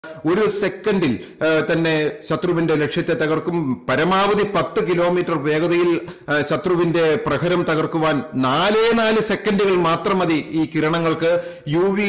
ഒരു സെക്കൻഡിൽ ആ, തന്നെ ശത്രുവിന്റെ ലക്ഷ്യത്തെ തകർക്കും പരമാവധി പത്ത് കിലോമീറ്റർ വേഗതയിൽ ആ, ശത്രുവിന്റെ പ്രഹരം തകർക്കുവാൻ നാലേ നാല് സെക്കൻഡുകൾ മാത്രം മതി ഈ കിരണങ്ങൾക്ക് യു വി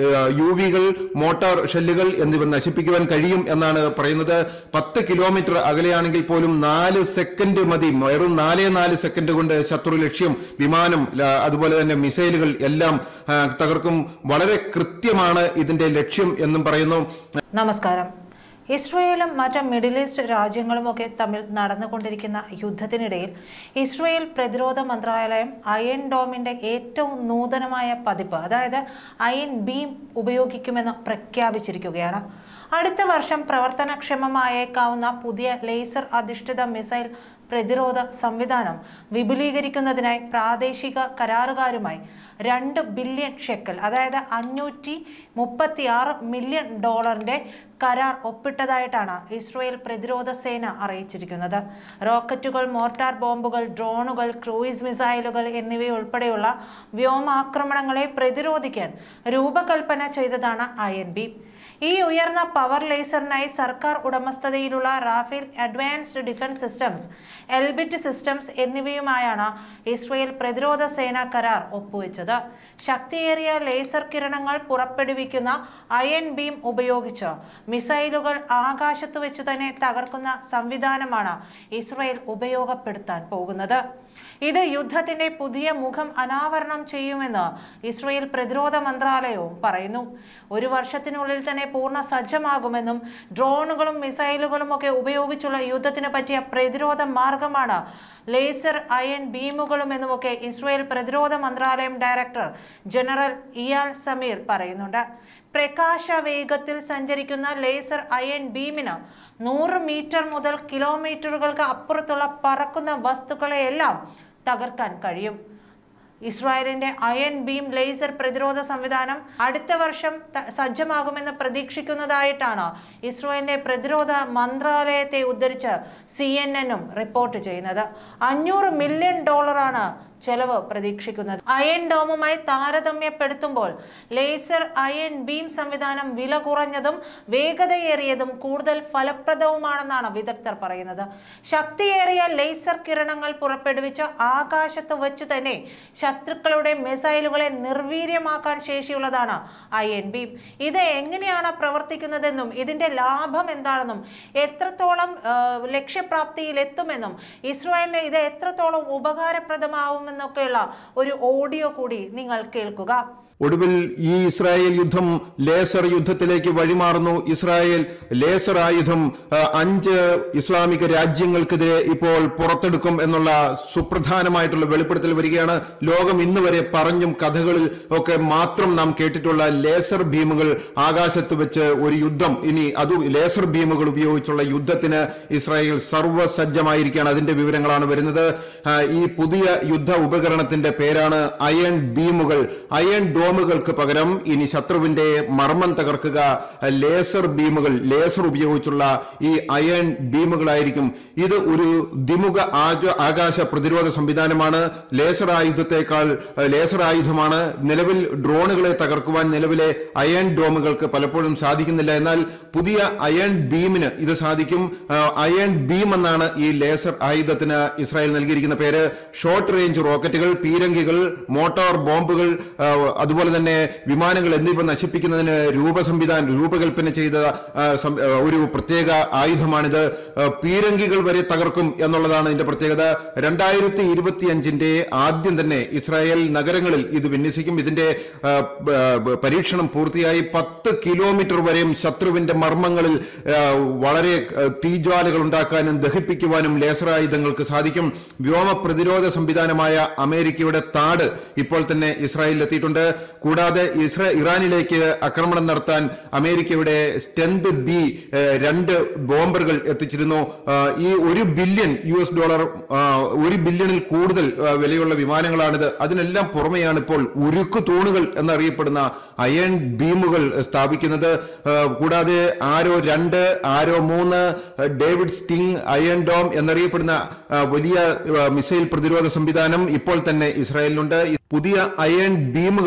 യു വികൾ മോട്ടാർ ഷെല്ലുകൾ എന്നിവ നശിപ്പിക്കുവാൻ കഴിയും എന്നാണ് പറയുന്നത് പത്ത് കിലോമീറ്റർ അകലെയാണെങ്കിൽ പോലും നാല് സെക്കൻഡ് മതി വെറും നാലേ നാല് സെക്കൻഡ് കൊണ്ട് ശത്രു ലക്ഷ്യം വിമാനം ല- അതുപോലെ തന്നെ മിസൈലുകൾ എല്ലാം ആ, തകർക്കും വളരെ കൃത്യമാണ് ഇതിന്റെ ലക്ഷ്യം എന്നും പറയുന്നു നമസ്കാരം ഇസ്രയേലും മറ്റ് മിഡിൽ ഈസ്റ്റ് രാജ്യങ്ങളുമൊക്കെ തമ്മിൽ നടന്നുകൊണ്ടിരിക്കുന്ന യുദ്ധത്തിനിടയിൽ ഇസ്രയേൽ പ്രതിരോധ മന്ത്രാലയം അയൺ ഡോമിന്റെ ഏറ്റവും നൂതനമായ പതിപ്പ് അതായത് അയൺ ബീം ഉപയോഗിക്കുമെന്ന് പ്രഖ്യാപിച്ചിരിക്കുകയാണ് അടുത്ത വർഷം പ്രവർത്തനക്ഷമമായേക്കാവുന്ന പുതിയ ലേസർ അധിഷ്ഠിത മിസൈൽ പ്രതിരോധ സംവിധാനം വിപുലീകരിക്കുന്നതിനായി പ്രാദേശിക കരാറുകാരുമായി രണ്ട് ബില്യൺ ഷെക്കൽ അതായത് അഞ്ഞൂറ്റി മുപ്പത്തി ആറ് മില്യൺ ഡോളറിന്റെ കരാർ ഒപ്പിട്ടതായിട്ടാണ് ഇസ്രയേൽ പ്രതിരോധ സേന അറിയിച്ചിരിക്കുന്നത് റോക്കറ്റുകൾ മോർട്ടാർ ബോംബുകൾ ഡ്രോണുകൾ ക്രൂയിസ് മിസൈലുകൾ എന്നിവയുൾപ്പെടെയുള്ള വ്യോമാക്രമണങ്ങളെ പ്രതിരോധിക്കാൻ രൂപകൽപ്പന ചെയ്തതാണ് അയൻ ബി ഈ ഉയർന്ന പവർ ലേസറിനായി സർക്കാർ ഉടമസ്ഥതയിലുള്ള Rafael Advanced Defence Systems Elbit Systems എന്നിവയുമായാണ് ഇസ്രയേൽ പ്രതിരോധ സേന കരാർ ഒപ്പുവെച്ചത് ശക്തിയേറിയ ലേസർ കിരണങ്ങൾ പുറപ്പെടുവിക്കുന്ന അയൺ ബീം ഉപയോഗിച്ച് മിസൈലുകൾ ആകാശത്ത് വെച്ച് തന്നെ തകർക്കുന്ന സംവിധാനമാണ് ഇസ്രയേൽ ഉപയോഗപ്പെടുത്താൻ പോകുന്നത് ഇത് യുദ്ധത്തിന്റെ പുതിയ മുഖം അനാവരണം ചെയ്യുമെന്ന് ഇസ്രയേൽ പ്രതിരോധ മന്ത്രാലയവും പറയുന്നു ഒരു വർഷത്തിനുള്ളിൽ തന്നെ പൂർണ്ണ സജ്ജമാകുമെന്നും ഡ്രോണുകളും മിസൈലുകളും ഒക്കെ ഉപയോഗിച്ചുള്ള യുദ്ധത്തിന് പറ്റിയ പ്രതിരോധ മാർഗമാണ് ലേസർ അയൺ ബീമുകളും എന്നുമൊക്കെ ഇസ്രയേൽ പ്രതിരോധ മന്ത്രാലയം ഡയറക്ടർ ജനറൽ ഇയാൽ സമീർ പറയുന്നുണ്ട് പ്രകാശ വേഗത്തിൽ സഞ്ചരിക്കുന്ന ലേസർ അയൺ ബീമിന് നൂറ് മീറ്റർ മുതൽ കിലോമീറ്ററുകൾക്ക് അപ്പുറത്തുള്ള പറക്കുന്ന വസ്തുക്കളെയെല്ലാം തകർക്കാൻ കഴിയും ഇസ്രായേലിന്റെ അയൺ ബീം ലേസർ പ്രതിരോധ സംവിധാനം അടുത്ത വർഷം ത- സജ്ജമാകുമെന്ന് പ്രതീക്ഷിക്കുന്നതായിട്ടാണ് ഇസ്രായേലിന്റെ പ്രതിരോധ മന്ത്രാലയത്തെ ഉദ്ധരിച്ച് സി എൻ എനും റിപ്പോർട്ട് ചെയ്യുന്നത് അഞ്ഞൂറ് മില്യൺ ഡോളറാണ് ചെലവ് പ്രതീക്ഷിക്കുന്നത് അയൺ ഡോമുമായി താരതമ്യപ്പെടുത്തുമ്പോൾ ലേസർ അയൺ ബീം സംവിധാനം വില കുറഞ്ഞതും വേഗതയേറിയതും കൂടുതൽ ഫലപ്രദവുമാണെന്നാണ് വിദഗ്ധർ പറയുന്നത് ശക്തിയേറിയ ലേസർ കിരണങ്ങൾ പുറപ്പെടുവിച്ച് ആകാശത്ത് വെച്ച് തന്നെ ശത്രുക്കളുടെ മിസൈലുകളെ നിർവീര്യമാക്കാൻ ശേഷിയുള്ളതാണ് അയൺ ബീം ഇത് എങ്ങനെയാണ് പ്രവർത്തിക്കുന്നതെന്നും ഇതിന്റെ ലാഭം എന്താണെന്നും എത്രത്തോളം ആ, ലക്ഷ്യപ്രാപ്തിയിൽ എത്തുമെന്നും ഇസ്രായേലിന് ഇത് എത്രത്തോളം ഉപകാരപ്രദമാവുമെന്നൊക്കെയുള്ള ഒരു ഓഡിയോ കൂടി നിങ്ങൾ കേൾക്കുക ഒടുവിൽ ഈ ഇസ്രായേൽ യുദ്ധം ലേസർ യുദ്ധത്തിലേക്ക് വഴിമാറുന്നു ഇസ്രായേൽ ലേസർ ആയുധം ആ, അഞ്ച് ഇസ്ലാമിക രാജ്യങ്ങൾക്കെതിരെ ഇപ്പോൾ പുറത്തെടുക്കും എന്നുള്ള സുപ്രധാനമായിട്ടുള്ള വെളിപ്പെടുത്തൽ വരികയാണ് ലോകം ഇന്ന് വരെ പറഞ്ഞും കഥകളിൽ ഒക്കെ മാത്രം നാം കേട്ടിട്ടുള്ള ലേസർ ഭീമുകൾ ആകാശത്ത് വെച്ച് ഒരു യുദ്ധം ഇനി അത് ലേസർ ഭീമുകൾ ഉപയോഗിച്ചുള്ള യുദ്ധത്തിന് ഇസ്രായേൽ സർവ്വസജ്ജമായിരിക്കുകയാണ് അതിന്റെ വിവരങ്ങളാണ് വരുന്നത് ആ, ഈ പുതിയ യുദ്ധ ഉപകരണത്തിന്റെ പേരാണ് അയൺ ബീമുകൾ അയൺ ഡോമുകൾക്ക് പകരം ഇനി ശത്രുവിന്റെ മർമ്മം തകർക്കുക ലേസർ ബീമുകൾ ലേസർ ഉപയോഗിച്ചുള്ള ഈ അയൺ ബീമുകളായിരിക്കും ഇത് ഒരു ദ്വിമുഖ ആജ- ആകാശ പ്രതിരോധ സംവിധാനമാണ് ലേസർ ആയുധത്തെക്കാൾ ഏഹ്, ലേസർ ആയുധമാണ് നിലവിൽ ഡ്രോണുകളെ തകർക്കുവാൻ നിലവിലെ അയൺ ഡോമുകൾക്ക് പലപ്പോഴും സാധിക്കുന്നില്ല എന്നാൽ പുതിയ അയൺ ബീമിന് ഇത് സാധിക്കും ആഹ്, അയൺ ബീം എന്നാണ് ഈ ലേസർ ആയുധത്തിന് ഇസ്രായേൽ നൽകിയിരിക്കുന്ന പേര് ഷോർട്ട് റേഞ്ച് റോക്കറ്റുകൾ പീരങ്കികൾ മോട്ടോർ ബോംബുകൾ ആഹ്, അതുപോലെ തന്നെ വിമാനങ്ങൾ എന്നിവ നശിപ്പിക്കുന്നതിന് രൂപസംവിധാനം രൂപകൽപ്പന ചെയ്ത ആഹ്, സം- ആഹ്, ഒരു പ്രത്യേക ആയുധമാണിത് ആഹ്, പീരങ്കികൾ വരെ തകർക്കും എന്നുള്ളതാണ് ഇതിന്റെ പ്രത്യേകത രണ്ടായിരത്തി ഇരുപത്തിയഞ്ചിന്റെ ആദ്യം തന്നെ ഇസ്രായേൽ നഗരങ്ങളിൽ ഇത് വിന്യസിക്കും ഇതിന്റെ ആഹ്, ബ- ബ- പരീക്ഷണം പൂർത്തിയായി പത്ത് കിലോമീറ്റർ വരെയും ശത്രുവിന്റെ മർമ്മങ്ങളിൽ ആഹ്, വളരെ ആഹ്, തീജ്വാലകൾ ഉണ്ടാക്കാനും ദഹിപ്പിക്കുവാനും ലേസർ ആയുധങ്ങൾക്ക് സാധിക്കും വ്യോമ പ്രതിരോധ സംവിധാനമായ അമേരിക്കയുടെ താട് ഇപ്പോൾ തന്നെ ഇസ്രായേലിൽ എത്തിയിട്ടുണ്ട് കൂടാതെ ഇസ്ര ഇറാനിലേക്ക് ആക്രമണം നടത്താൻ അമേരിക്കയുടെ സ്റ്റെന്ത് ബി ഏഹ്, രണ്ട് ബോംബറുകൾ എത്തിച്ചിരുന്നു ആഹ്, ഈ ഒരു ബില്യൺ യു എസ് ഡോളർ ആഹ്, ഒരു ബില്യണിൽ കൂടുതൽ ആഹ്, വിലയുള്ള വിമാനങ്ങളാണിത് അതിനെല്ലാം പുറമെയാണ് ഇപ്പോൾ ഉരുക്കു തൂണുകൾ എന്നറിയപ്പെടുന്ന അയൺ ബീമുകൾ സ്ഥാപിക്കുന്നത് ആഹ്, കൂടാതെ ആരോ രണ്ട് ആരോ മൂന്ന് ആഹ്, ഡേവിഡ് സ്റ്റിംഗ് അയൺ ഡോം എന്നറിയപ്പെടുന്ന ആഹ്, വലിയ ആഹ്, മിസൈൽ പ്രതിരോധ സംവിധാനം ഇപ്പോൾ തന്നെ ഇസ്രായേലിനുണ്ട് ഈ പുതിയ അയൺ ബീമുകൾ വരുന്നത്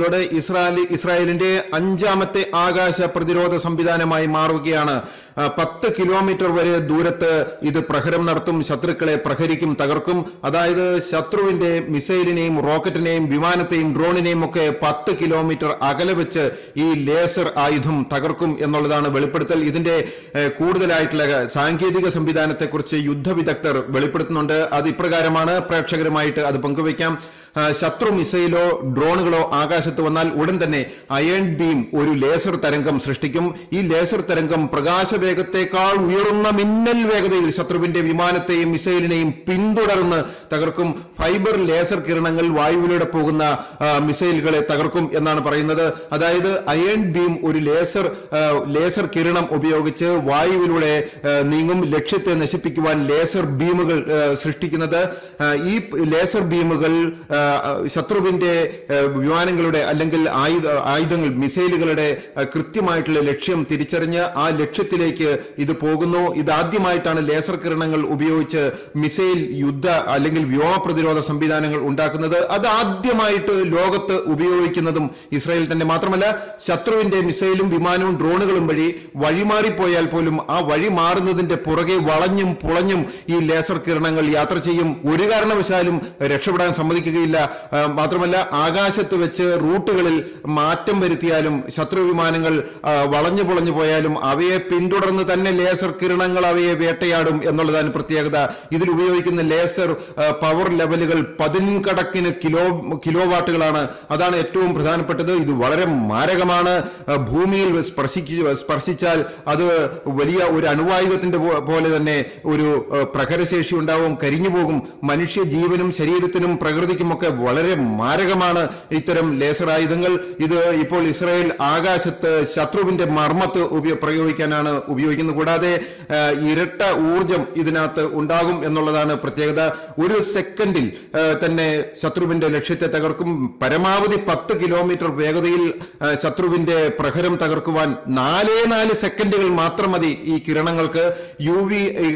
വരുന്നതോടെ ഇസ്രായേൽ ഇസ്രായേലിന്റെ അഞ്ചാമത്തെ ആകാശ പ്രതിരോധ സംവിധാനമായി മാറുകയാണ് ആ, പത്ത് കിലോമീറ്റർ വരെ ദൂരത്ത് ഇത് പ്രഹരം നടത്തും ശത്രുക്കളെ പ്രഹരിക്കും തകർക്കും അതായത് ശത്രുവിന്റെ മിസൈലിനെയും റോക്കറ്റിനെയും വിമാനത്തെയും ഡ്രോണിനെയും ഒക്കെ പത്ത് കിലോമീറ്റർ അകലെ വെച്ച് ഈ ലേസർ ആയുധം തകർക്കും എന്നുള്ളതാണ് വെളിപ്പെടുത്തൽ ഇതിന്റെ ഏഹ്, കൂടുതലായിട്ടുള്ള സാങ്കേതിക സംവിധാനത്തെക്കുറിച്ച് യുദ്ധവിദഗ്ധർ വെളിപ്പെടുത്തുന്നുണ്ട് അത് ഇപ്രകാരമാണ് പ്രേക്ഷകരുമായിട്ട് അത് പങ്കുവയ്ക്കാം ആ, ശത്രു മിസൈലോ ഡ്രോണുകളോ ആകാശത്ത് വന്നാൽ ഉടൻ തന്നെ അയൺ ബീം ഒരു ലേസർ തരംഗം സൃഷ്ടിക്കും ഈ ലേസർ തരംഗം പ്രകാശവേഗത്തേക്കാൾ ഉയർന്ന മിന്നൽ വേഗതയിൽ ശത്രുവിന്റെ വിമാനത്തെയും മിസൈലിനെയും പിന്തുടർന്ന് തകർക്കും ഫൈബർ ലേസർ കിരണങ്ങൾ വായുവിലൂടെ പോകുന്ന ആ, മിസൈലുകളെ തകർക്കും എന്നാണ് പറയുന്നത് അതായത് അയൺ ബീം ഒരു ലേസർ ആ, ലേസർ കിരണം ഉപയോഗിച്ച് വായുവിലൂടെ ആ, നീങ്ങും ലക്ഷ്യത്തെ നശിപ്പിക്കുവാൻ ലേസർ ബീമുകൾ ആ, സൃഷ്ടിക്കുന്നത് ആ, ഈ പ് ലേസർ ബീമുകൾ ആ, ശത്രുവിന്റെ ആ, വിമാനങ്ങളുടെ അല്ലെങ്കിൽ ആയുധ ആയുധങ്ങൾ മിസൈലുകളുടെ ആ, കൃത്യമായിട്ടുള്ള ലക്ഷ്യം തിരിച്ചറിഞ്ഞ് ആ ലക്ഷ്യത്തിലേക്ക് ഇത് പോകുന്നു ഇതാദ്യമായിട്ടാണ് ലേസർ കിരണങ്ങൾ ഉപയോഗിച്ച് മിസൈൽ യുദ്ധ അല്ലെങ്കിൽ വ്യോമ പ്രതിരോധ സംവിധാനങ്ങൾ ഉണ്ടാക്കുന്നത് അത് ആദ്യമായിട്ട് ലോകത്ത് ഉപയോഗിക്കുന്നതും ഇസ്രായേൽ തന്നെ മാത്രമല്ല ശത്രുവിന്റെ മിസൈലും വിമാനവും ഡ്രോണുകളും വഴി വഴിമാറിപ്പോയാൽ പോലും ആ വഴി മാറുന്നതിന്റെ പുറകെ വളഞ്ഞും പുളഞ്ഞും ഈ ലേസർ കിരണങ്ങൾ യാത്ര ചെയ്യും ഒരു കാരണവശാലും രക്ഷപ്പെടാൻ സമ്മതിക്കുകയില്ല ആ, മാത്രമല്ല ആകാശത്ത് വെച്ച് റൂട്ടുകളിൽ മാറ്റം വരുത്തിയാലും ശത്രു വിമാനങ്ങൾ ആ, വളഞ്ഞു പുളഞ്ഞു പോയാലും അവയെ പിന്തുടർന്ന് തന്നെ ലേസർ കിരണങ്ങൾ അവയെ വേട്ടയാടും എന്നുള്ളതാണ് പ്രത്യേകത ഇതിൽ ഉപയോഗിക്കുന്ന ലേസർ ആ, പവർ ലെവലുകൾ പതിൻകണക്കിന് കിലോ കിലോ വാട്ടുകളാണ് അതാണ് ഏറ്റവും പ്രധാനപ്പെട്ടത് ഇത് വളരെ മാരകമാണ് ആ, ഭൂമിയിൽ സ്പർശിക്ക സ്പർശിച്ചാൽ അത് വലിയ ഒരു അണുവായുധത്തിന്റെ പോ- പോലെ തന്നെ ഒരു ആ, പ്രഹരശേഷി ഉണ്ടാവും കരിഞ്ഞു പോകും മനുഷ്യ ജീവനും ശരീരത്തിനും പ്രകൃതിക്കുമൊക്കെ വളരെ മാരകമാണ് ഇത്തരം ലേസർ ആയുധങ്ങൾ ഇത് ഇപ്പോൾ ഇസ്രായേൽ ആകാശത്ത് ശത്രുവിന്റെ മർമ്മത്ത് ഉപയോ- പ്രയോഗിക്കാനാണ് ഉപയോഗിക്കുന്നത് കൂടാതെ ആ, ഇരട്ട ഊർജം ഇതിനകത്ത് ഉണ്ടാകും എന്നുള്ളതാണ് പ്രത്യേകത ഒരു സെക്കൻഡിൽ ആ, തന്നെ ശത്രുവിന്റെ ലക്ഷ്യത്തെ തകർക്കും പരമാവധി പത്ത് കിലോമീറ്റർ വേഗതയിൽ ആ, ശത്രുവിന്റെ പ്രഹരം തകർക്കുവാൻ നാലേ നാല് സെക്കൻഡുകൾ മാത്രം മതി ഈ കിരണങ്ങൾക്ക് യു വി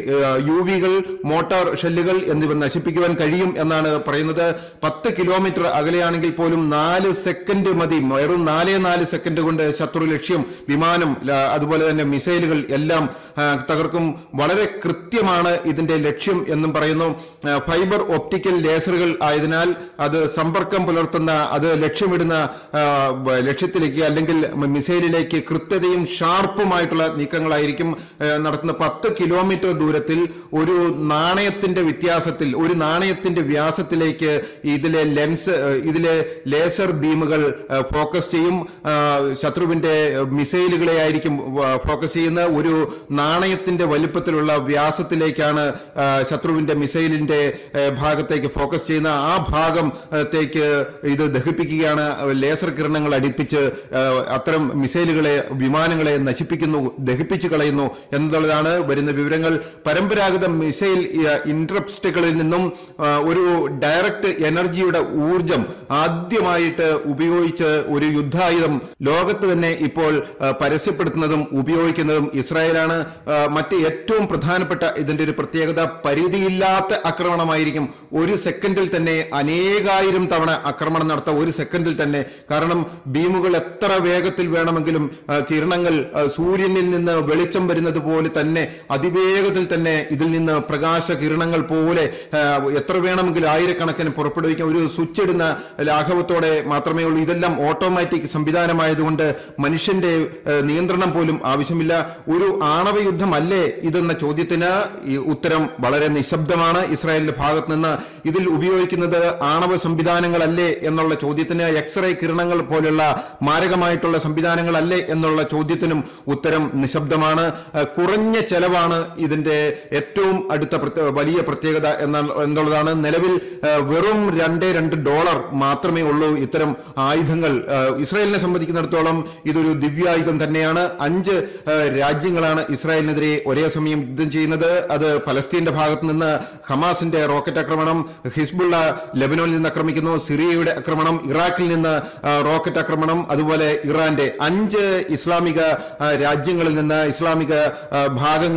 യു വികൾ മോട്ടാർ ഷെല്ലുകൾ എന്നിവ നശിപ്പിക്കുവാൻ കഴിയും എന്നാണ് പറയുന്നത് പത്ത് കിലോമീറ്റർ അകലെയാണെങ്കിൽ പോലും നാല് സെക്കൻഡ് മതി വെറും നാലേ നാല് സെക്കൻഡ് കൊണ്ട് ശത്രു ലക്ഷ്യം വിമാനം ല- അതുപോലെ തന്നെ മിസൈലുകൾ എല്ലാം ആ, തകർക്കും വളരെ കൃത്യമാണ് ഇതിന്റെ ലക്ഷ്യം എന്നും പറയുന്നു ആ, ഫൈബർ ഒപ്റ്റിക്കൽ ലേസറുകൾ ആയതിനാൽ അത് സമ്പർക്കം പുലർത്തുന്ന അത് ലക്ഷ്യമിടുന്ന ആ, ബ- ലക്ഷ്യത്തിലേക്ക് അല്ലെങ്കിൽ മിസൈലിലേക്ക് കൃത്യതയും ഷാർപ്പുമായിട്ടുള്ള നീക്കങ്ങളായിരിക്കും ആ, നടത്തുന്ന പത്ത് കിലോമീറ്റർ ദൂരത്തിൽ ഒരു നാണയത്തിന്റെ വ്യത്യാസത്തിൽ ഒരു നാണയത്തിന്റെ വ്യാസത്തിലേക്ക് ഇതിലെ ലെൻസ് ആ, ഇതിലെ ലേസർ ബീമുകൾ ആ, ഫോക്കസ് ചെയ്യും ആ, ശത്രുവിന്റെ മിസൈലുകളെ ആയിരിക്കും ആ, ഫോക്കസ് ചെയ്യുന്ന ഒരു നാണയത്തിന്റെ വലിപ്പത്തിലുള്ള വ്യാസത്തിലേക്കാണ് ആ, ശത്രുവിന്റെ മിസൈലിന്റെ ആ, ഭാഗത്തേക്ക് ഫോക്കസ് ചെയ്യുന്ന ആ ഭാഗത്തേക്ക് ഇത് ദഹിപ്പിക്കുകയാണ് ലേസർ കിരണങ്ങൾ അടിപ്പിച്ച് ആ, അത്തരം മിസൈലുകളെ വിമാനങ്ങളെ നശിപ്പിക്കുന്നു ദഹിപ്പിച്ചു കളയുന്നു എന്നുള്ളതാണ് വരുന്ന വിവരങ്ങൾ പരമ്പരാഗത മിസൈൽ ഇൻട്രപ്റ്റുകളിൽ നിന്നും ആ, ഒരു ഡയറക്റ്റ് എനർജിയുടെ ഊർജം ആദ്യമായിട്ട് ഉപയോഗിച്ച് ഒരു യുദ്ധായുധം ലോകത്ത് തന്നെ ഇപ്പോൾ ആ, പരസ്യപ്പെടുത്തുന്നതും ഉപയോഗിക്കുന്നതും ഇസ്രായേലാണ് ആ, മറ്റ് ഏറ്റവും പ്രധാനപ്പെട്ട ഇതിന്റെ ഒരു പ്രത്യേകത പരിധിയില്ലാത്ത ആക്രമണമായിരിക്കും ഒരു സെക്കൻഡിൽ തന്നെ അനേകായിരം തവണ ആക്രമണം നടത്താം ഒരു സെക്കൻഡിൽ തന്നെ കാരണം ബീമുകൾ എത്ര വേഗത്തിൽ വേണമെങ്കിലും ആ, കിരണങ്ങൾ ആ, സൂര്യനിൽ നിന്ന് വെളിച്ചം വരുന്നത് പോലെ തന്നെ അതിവേഗത്തിൽ തന്നെ ഇതിൽ നിന്ന് പ്രകാശ കിരണങ്ങൾ പോലെ ആ, എത്ര വേണമെങ്കിലും ആയിരക്കണക്കിന് പുറപ്പെടുവിക്കാം ഒരു സ്വിച്ച് ഇടുന്ന ലാഘവത്തോടെ മാത്രമേ ഉള്ളൂ ഇതെല്ലാം ഓട്ടോമാറ്റിക് സംവിധാനമായതുകൊണ്ട് മനുഷ്യന്റെ ആ, നിയന്ത്രണം പോലും ആവശ്യമില്ല ഒരു ആണവ യുദ്ധമല്ലേ ഇതെന്ന ചോദ്യത്തിന് ഈ ഉത്തരം വളരെ നിശബ്ദമാണ് ഇസ്രായേലിന്റെ ഭാഗത്ത് നിന്ന് ഇതിൽ ഉപയോഗിക്കുന്നത് ആണവ സംവിധാനങ്ങളല്ലേ എന്നുള്ള ചോദ്യത്തിന് എക്സ്റേ കിരണങ്ങൾ പോലുള്ള മാരകമായിട്ടുള്ള സംവിധാനങ്ങളല്ലേ എന്നുള്ള ചോദ്യത്തിനും ഉത്തരം നിശബ്ദമാണ് ആ, കുറഞ്ഞ ചെലവാണ് ഇതിന്റെ ഏറ്റവും അടുത്ത പ്രത്യ- വലിയ പ്രത്യേകത എന്നാൽ- എന്നുള്ളതാണ് നിലവിൽ ആ, വെറും രണ്ടേ രണ്ട് ഡോളർ മാത്രമേ ഉള്ളൂ ഇത്തരം ആയുധങ്ങൾ ആ, ഇസ്രായേലിനെ സംബന്ധിക്കുന്നിടത്തോളം ഇതൊരു ദിവ്യായുധം തന്നെയാണ് അഞ്ച് ആ, രാജ്യങ്ങളാണ് ഇസ്രായേലിനെതിരെ ഒരേ സമയം യുദ്ധം ചെയ്യുന്നത് അത് പലസ്തീന്റെ ഭാഗത്ത് നിന്ന് ഹമാസിന്റെ റോക്കറ്റ് ആക്രമണം ഹിസ്ബുള്ള ലെബനോനിൽ നിന്ന് ആക്രമിക്കുന്നു സിറിയയുടെ ആക്രമണം ഇറാഖിൽ നിന്ന് ആ, റോക്കറ്റ് ആക്രമണം അതുപോലെ ഇറാന്റെ അഞ്ച് ഇസ്ലാമിക ആ, രാജ്യങ്ങളിൽ നിന്ന് ഇസ്ലാമിക ആ, ഭാഗങ്ങളിൽ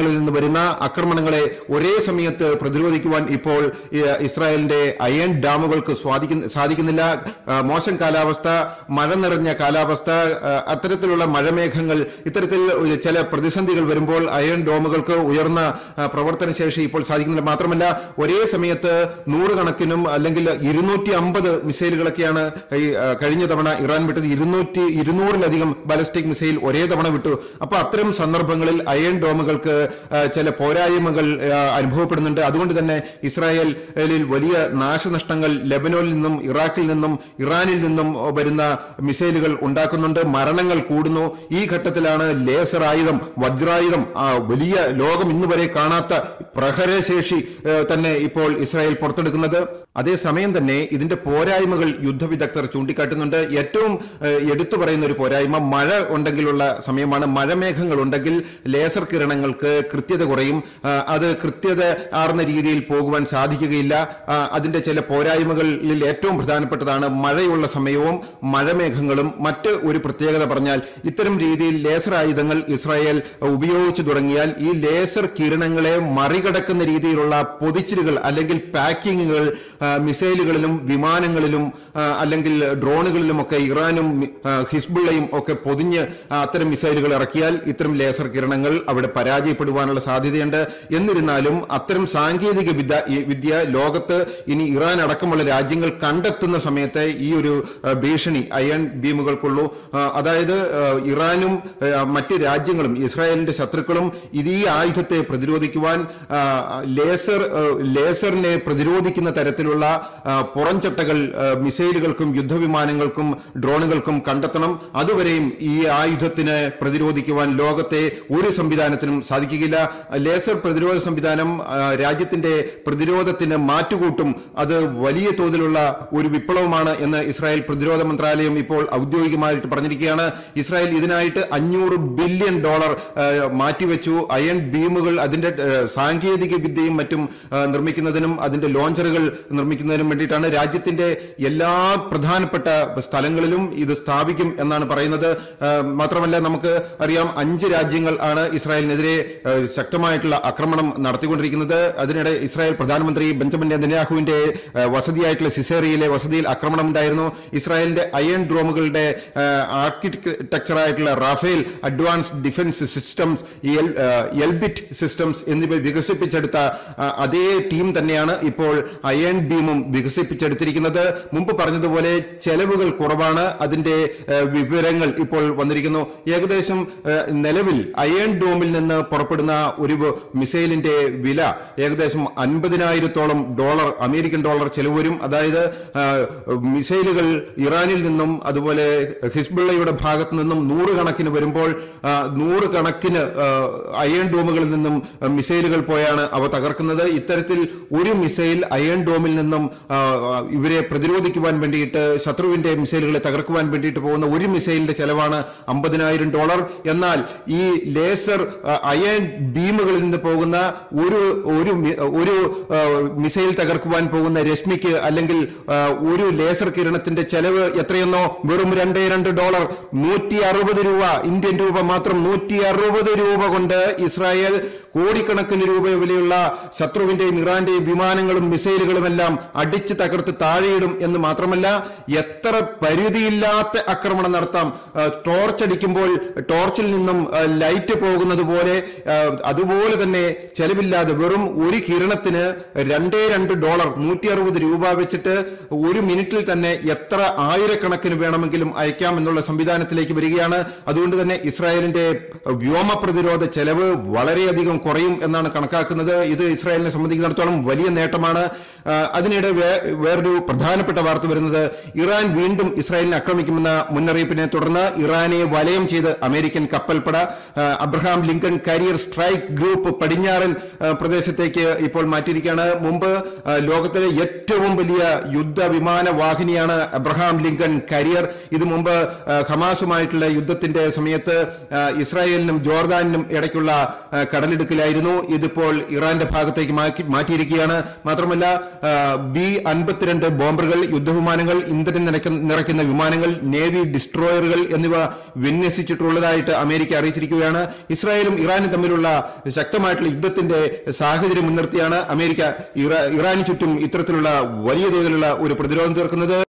രാജ്യങ്ങളിൽ നിന്ന് വരുന്ന ആക്രമണങ്ങളെ ഒരേ സമയത്ത് പ്രതിരോധിക്കുവാൻ ഇപ്പോൾ ഈ, ഇസ്രായേലിന്റെ അയൺ ഡാമുകൾക്ക് സ്വാധിക്കുന്ന- സാധിക്കുന്നില്ല ആ, മോശം കാലാവസ്ഥ മഴ നിറഞ്ഞ കാലാവസ്ഥ ആ, അത്തരത്തിലുള്ള മഴമേഘങ്ങൾ ഇത്തരത്തിൽ ചില പ്രതിസന്ധികൾ വരുമ്പോൾ അയൺ ഡോമുകൾക്ക് ഉയർന്ന ആ, പ്രവർത്തന ശേഷി ഇപ്പോൾ സാധിക്കുന്നില്ല മാത്രമല്ല ഒരേ സമയത്ത് നൂറുകണക്കിനും അല്ലെങ്കിൽ ഇരുന്നൂറ്റി അമ്പത് മിസൈലുകളൊക്കെയാണ് ഈ ആ, കഴിഞ്ഞ തവണ ഇറാൻ വിട്ടത് ഇരുന്നൂറ്റി ഇരുന്നൂറിലധികം ബാലിസ്റ്റിക് മിസൈൽ ഒരേ തവണ വിട്ടു അപ്പൊ അത്തരം സന്ദർഭങ്ങളിൽ അയൺ ഡോമുകൾക്ക് ആ, ചില പോരായ്മകൾ ആ, അനുഭവപ്പെടുന്നുണ്ട് അതുകൊണ്ട് തന്നെ ഇസ്രായേലിൽ വലിയ നാശനഷ്ടങ്ങൾ ലെബനോനിൽ നിന്നും ഇറാഖിൽ നിന്നും ഇറാനിൽ നിന്നും വരുന്ന മിസൈലുകൾ ഉണ്ടാക്കുന്നുണ്ട് മരണങ്ങൾ കൂടുന്നു ഈ ഘട്ടത്തിലാണ് ലേസർ ആയുധം വജ്രായുധം ആ, വലിയ ലോകം ഇന്ന് വരെ കാണാത്ത പ്രഹരശേഷി ആ, തന്നെ ഇപ്പോൾ ഇസ്രായേൽ പുറത്തെടുക്കുന്നത് അതേസമയം തന്നെ ഇതിന്റെ പോരായ്മകൾ യുദ്ധവിദഗ്ധർ ചൂണ്ടിക്കാട്ടുന്നുണ്ട് ഏറ്റവും ആ, എടുത്തു പറയുന്ന ഒരു പോരായ്മ മഴ ഉണ്ടെങ്കിലുള്ള സമയമാണ് മഴമേഘങ്ങൾ ഉണ്ടെങ്കിൽ ലേസർ കിരണങ്ങൾക്ക് കൃത്യത കുറയും ആ, അത് കൃത്യത ആർന്ന രീതിയിൽ പോകുവാൻ സാധിക്കുകയില്ല ആ, അതിന്റെ ചില പോരായ്മകളിൽ ഏറ്റവും പ്രധാനപ്പെട്ടതാണ് മഴയുള്ള സമയവും മഴമേഘങ്ങളും മറ്റ് ഒരു പ്രത്യേകത പറഞ്ഞാൽ ഇത്തരം രീതിയിൽ ലേസർ ആയുധങ്ങൾ ഇസ്രായേൽ ഉപയോഗിച്ചു തുടങ്ങിയാൽ ഈ ലേസർ കിരണങ്ങളെ മറികടക്കുന്ന രീതിയിലുള്ള പൊതിച്ചിലുകൾ അല്ലെങ്കിൽ പാക്കിങ്ങുകൾ ആ, മിസൈലുകളിലും വിമാനങ്ങളിലും ആ, അല്ലെങ്കിൽ ഡ്രോണുകളിലുമൊക്കെ ഇറാനും ആ, ഹിസ്ബുള്ളയും ഒക്കെ പൊതിഞ്ഞ് ആ, അത്തരം മിസൈലുകൾ ഇറക്കിയാൽ ഇത്തരം ലേസർ കിരണങ്ങൾ അവിടെ പരാജയപ്പെടുവാനുള്ള സാധ്യതയുണ്ട് എന്നിരുന്നാലും അത്തരം സാങ്കേതിക വിദ്യ ഈ വിദ്യ ലോകത്ത് ഇനി ഇറാൻ അടക്കമുള്ള രാജ്യങ്ങൾ കണ്ടെത്തുന്ന സമയത്ത് ഈ ഒരു ആ, ഭീഷണി അയൺ ബീമുകൾക്കുള്ളൂ ആ, അതായത് ആ, ഇറാനും ആ, മറ്റ് രാജ്യങ്ങളും ഇസ്രായേലിന്റെ ശത്രുക്കളും ഇത് ഈ ആയുധത്തെ പ്രതിരോധിക്കുവാൻ ആ, ലേസർ ആ, ലേസറിനെ പ്രതിരോധിക്കുന്ന തരത്തിലുള്ള ആ, പുറംചട്ടകൾ ആ, മിസൈലുകൾക്കും യുദ്ധവിമാനങ്ങൾക്കും ഡ്രോണുകൾക്കും കണ്ടെത്തണം അതുവരെയും ഈ ആയുധത്തിന് പ്രതിരോധിക്കുവാൻ ലോകത്തെ ഒരു സംവിധാനത്തിനും സാധിക്കുകയില്ല ലേസർ പ്രതിരോധ സംവിധാനം ആ, രാജ്യത്തിന്റെ പ്രതിരോധത്തിന് മാറ്റുകൂട്ടും അത് വലിയ തോതിലുള്ള ഒരു വിപ്ലവമാണ് എന്ന് ഇസ്രായേൽ പ്രതിരോധ മന്ത്രാലയം ഇപ്പോൾ ഔദ്യോഗികമായിട്ട് പറഞ്ഞിരിക്കുകയാണ് ഇസ്രായേൽ ഇതിനായിട്ട് അഞ്ഞൂറ് ബില്യൺ ഡോളർ ആ, മാറ്റിവെച്ചു അയൺ ബീമുകൾ അതിന്റെ ആ, സാങ്കേതിക വിദ്യയും മറ്റും ആ, നിർമ്മിക്കുന്നതിനും അതിന്റെ ലോഞ്ചറുകൾ നിർമ്മിക്കുന്നതിനും വേണ്ടിയിട്ടാണ് രാജ്യത്തിന്റെ എല്ലാ പ്രധാനപ്പെട്ട സ്ഥലങ്ങളിലും ഇത് സ്ഥാപിക്കും എന്നാണ് പറയുന്നത് ആ, മാത്രമല്ല നമുക്ക് അറിയാം അഞ്ച് രാജ്യങ്ങൾ ആണ് ഇസ്രായേലിനെതിരെ ആ, ശക്തമായിട്ടുള്ള ആക്രമണം നടത്തിക്കൊണ്ടിരിക്കുന്നത് അതിനിടെ ഇസ്രായേൽ പ്രധാനമന്ത്രി ബെഞ്ചമിൻ നെതന്യാഹുവിന്റെ ആ, വസതിയായിട്ടുള്ള സിസേറിയയിലെ വസതിയിൽ ആക്രമണം ഉണ്ടായിരുന്നു ഇസ്രായേലിന്റെ അയൺ ഡ്രോമുകളുടെ ആർക്കിടെക്ചർ ആയിട്ടുള്ള Rafael Advanced Defence Systems Elbit Systems എന്നിവ വികസിപ്പിച്ചെടുത്ത ആ, അതേ ടീം തന്നെയാണ് ഇപ്പോൾ അയൺ ബീമും വികസിപ്പിച്ചെടുത്തിരിക്കുന്നത് മുമ്പ് പറഞ്ഞതുപോലെ ചെലവുകൾ കുറവാണ് അതിന്റെ ആ, വിവരങ്ങൾ ഇപ്പോൾ വന്നിരിക്കുന്നു ഏകദേശം ആ, നിലവിൽ അയൺ ഡോമിൽ നിന്ന് പുറപ്പെടുന്ന ഒരു മിസൈലിന്റെ വില ഏകദേശം അൻപതിനായിരത്തോളം ഡോളർ അമേരിക്കൻ ഡോളർ ചെലവ് വരും അതായത് ആ, മിസൈലുകൾ ഇറാനിൽ നിന്നും അതുപോലെ ഹിസ്ബുള്ളയുടെ ഭാഗത്തു നിന്നും നൂറുകണക്കിന് വരുമ്പോൾ ആ, നൂറുകണക്കിന് ആ, അയൺ ഡോമുകളിൽ നിന്നും ആ, മിസൈലുകൾ പോയാണ് അവ തകർക്കുന്നത് ഇത്തരത്തിൽ ഒരു മിസൈൽ അയൺ ഡോമിൽ നിന്നും ആ, ആ, ഇവരെ പ്രതിരോധിക്കുവാൻ വേണ്ടിയിട്ട് ശത്രുവിന്റെ മിസൈലുകളെ തകർക്കുവാൻ വേണ്ടിയിട്ട് പോകുന്ന ഒരു മിസൈലിന്റെ ചെലവാണ് അമ്പതിനായിരം ഡോളർ എന്നാൽ ഈ ലേസർ ആ, അയൺ ബീമുകളിൽ നിന്ന് പോകുന്ന ഒരു ഒരു മി- ഒരു ആ, മിസൈൽ തകർക്കുവാൻ പോകുന്ന രശ്മിക്ക് അല്ലെങ്കിൽ ആ, ഒരു ലേസർ കിരണത്തിന്റെ ചെലവ് എത്രയെന്നോ വെറും രണ്ടേ രണ്ട് ഡോളർ നൂറ്റി അറുപത് രൂപ ഇന്ത്യൻ രൂപ മാത്രം നൂറ്റി അറുപത് രൂപ കൊണ്ട് ഇസ്രായേൽ കോടിക്കണക്കിന് രൂപ വിലയുള്ള ശത്രുവിന്റെയും ഇറാന്റെയും വിമാനങ്ങളും മിസൈലുകളും എല്ലാം അടിച്ചു തകർത്ത് താഴെയിടും എന്ന് മാത്രമല്ല എത്ര പരിധിയില്ലാത്ത ആക്രമണം നടത്താം ആ, ടോർച്ച് അടിക്കുമ്പോൾ ടോർച്ചിൽ നിന്നും ആ, ലൈറ്റ് പോകുന്നത് പോലെ ആ, അതുപോലെ തന്നെ ചെലവില്ലാതെ വെറും ഒരു കിരണത്തിന് രണ്ടേ രണ്ട് ഡോളർ നൂറ്റി അറുപത് രൂപ വെച്ചിട്ട് ഒരു മിനിറ്റിൽ തന്നെ എത്ര ആയിരക്കണക്കിന് വേണമെങ്കിലും അയക്കാം എന്നുള്ള സംവിധാനത്തിലേക്ക് വരികയാണ് അതുകൊണ്ട് തന്നെ ഇസ്രായേലിന്റെ വ്യോമ പ്രതിരോധ ചെലവ് വളരെയധികം കുറയും എന്നാണ് കണക്കാക്കുന്നത് ഇത് ഇസ്രായേലിനെ സംബന്ധിക്കുന്നിടത്തോളം വലിയ നേട്ടമാണ് ആ, അതിനിടെ വേ- വേറൊരു പ്രധാനപ്പെട്ട വാർത്ത വരുന്നത് ഇറാൻ വീണ്ടും ഇസ്രായേലിനെ ആക്രമിക്കുമെന്ന മുന്നറിയിപ്പിനെ തുടർന്ന് ഇറാനെ വലയം ചെയ്ത് അമേരിക്കൻ കപ്പൽപ്പട ആ, Abraham Lincoln carrier strike group പടിഞ്ഞാറൻ ആ, പ്രദേശത്തേക്ക് ഇപ്പോൾ മാറ്റിയിരിക്കുകയാണ് മുമ്പ് ആ, ലോകത്തിലെ ഏറ്റവും വലിയ യുദ്ധ വിമാന വാഹിനിയാണ് അബ്രഹാം ലിങ്കൺ കരിയർ ഇത് മുമ്പ് ആ, ഹമാസുമായിട്ടുള്ള യുദ്ധത്തിന്റെ സമയത്ത് ആ, ഇസ്രായേലിനും ജോർദാനിനും ഇടയ്ക്കുള്ള ആ, കടലിടുക്കിലായിരുന്നു ഇതിപ്പോൾ ഇറാന്റെ ഭാഗത്തേക്ക് മാറ്റി- മാറ്റിയിരിക്കുകയാണ് മാത്രമല്ല ആ, ബി അൻപത്തിരണ്ട് ബോംബറുകൾ യുദ്ധവിമാനങ്ങൾ ഇന്ധനം നിറയ്ക്കുന്ന നിറയ്ക്കുന്ന വിമാനങ്ങൾ നേവി ഡിസ്ട്രോയറുകൾ എന്നിവ വിന്യസിച്ചിട്ടുള്ളതായിട്ട് അമേരിക്ക അറിയിച്ചിരിക്കുകയാണ് ഇസ്രായേലും ഇറാനും തമ്മിലുള്ള ശക്തമായിട്ടുള്ള യുദ്ധത്തിന്റെ സാഹചര്യം മുൻനിർത്തിയാണ് അമേരിക്ക ഇറാ- ഇറാന് ചുറ്റും ഇത്തരത്തിലുള്ള വലിയ തോതിലുള്ള ഒരു പ്രതിരോധം തീർക്കുന്നത്